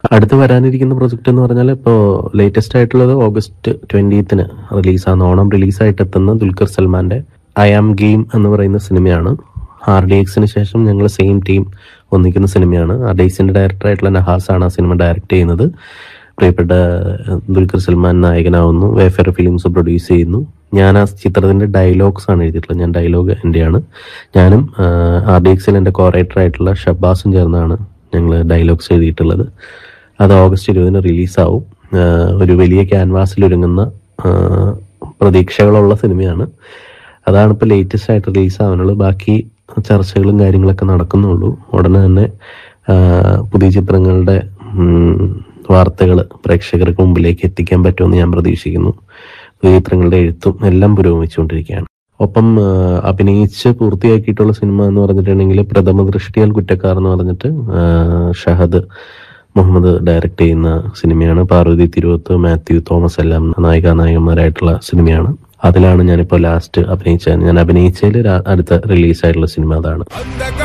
അടുത്ത് വരാനിരിക്കുന്ന പ്രൊജക്ട് എന്ന് പറഞ്ഞാൽ ഇപ്പോൾ ലേറ്റസ്റ്റ് ആയിട്ടുള്ളത് ഓഗസ്റ്റ് ട്വന്റീത്തിന് റിലീസാണ് ഓണം റിലീസായിട്ട് എത്തുന്ന ദുൽഖർ സൽമാന്റെ ഐ ആം ഗെയിം എന്ന് പറയുന്ന സിനിമയാണ് ആർ ഡി എക്സിന് ശേഷം ഞങ്ങൾ സെയിം ടീം ഒന്നിക്കുന്ന സിനിമയാണ് ആർ ഡി എക്സിന്റെ ഡയറക്ടർ ആയിട്ടുള്ള നഹാസ് ആണ് ആ സിനിമ ഡയറക്ട് ചെയ്യുന്നത് പ്രിയപ്പെട്ട ഏഹ്, ദുൽഖർ സൽമാൻ നായകനാവുന്നു വേഫെയർ ഫിലിംസ് പ്രൊഡ്യൂസ് ചെയ്യുന്നു ഞാൻ ആ ചിത്രത്തിന്റെ ഡയലോഗ്സ് ആണ് എഴുതിയിട്ടുള്ളത് ഞാൻ ഡയലോഗ് എന്റെയാണ് ഞാനും ആർ ഡി എക്സിൽ എന്റെ കോറേറ്റർ ആയിട്ടുള്ള ഷബ്ബാസും ചേർന്നാണ് ഞങ്ങൾ ഡയലോഗ്സ് എഴുതിയിട്ടുള്ളത് അത് ഓഗസ്റ്റ് ഇരുപതിന് റിലീസാവും ആഹ് ഒരു വലിയ ക്യാൻവാസിൽ ഒരുങ്ങുന്ന ആഹ് പ്രതീക്ഷകളുള്ള സിനിമയാണ് അതാണ് ഇപ്പോൾ ലേറ്റസ്റ്റ് ആയിട്ട് റിലീസ് ആവാനുള്ളത് ബാക്കി ചർച്ചകളും കാര്യങ്ങളൊക്കെ നടക്കുന്നുള്ളൂ ഉടനെ തന്നെ ആഹ് പുതിയ ചിത്രങ്ങളുടെ വാർത്തകൾ പ്രേക്ഷകർക്ക് മുമ്പിലേക്ക് എത്തിക്കാൻ പറ്റുമെന്ന് ഞാൻ പ്രതീക്ഷിക്കുന്നു പുതിയ ചിത്രങ്ങളുടെ എഴുത്തും എല്ലാം പുരോഗമിച്ചുകൊണ്ടിരിക്കുകയാണ് ഒപ്പം ആഹ് അഭിനയിച്ച് പൂർത്തിയാക്കിയിട്ടുള്ള സിനിമ എന്ന് പറഞ്ഞിട്ടുണ്ടെങ്കിൽ പ്രഥമ ദൃഷ്ടിയാൽ കുറ്റക്കാർ എന്ന് പറഞ്ഞിട്ട് ആഹ് ഷഹദ് മുഹമ്മദ് ഡയറക്ട് ചെയ്യുന്ന സിനിമയാണ് പാർവതി തിരുവത്ത് മാത്യു തോമസ് എല്ലാം നായിക നായകന്മാരായിട്ടുള്ള സിനിമയാണ് അതിലാണ് ഞാനിപ്പോൾ ലാസ്റ്റ് അഭിനയിച്ചത് ഞാൻ അഭിനയിച്ചതിൽ അടുത്ത റിലീസായിട്ടുള്ള സിനിമ അതാണ് அந்த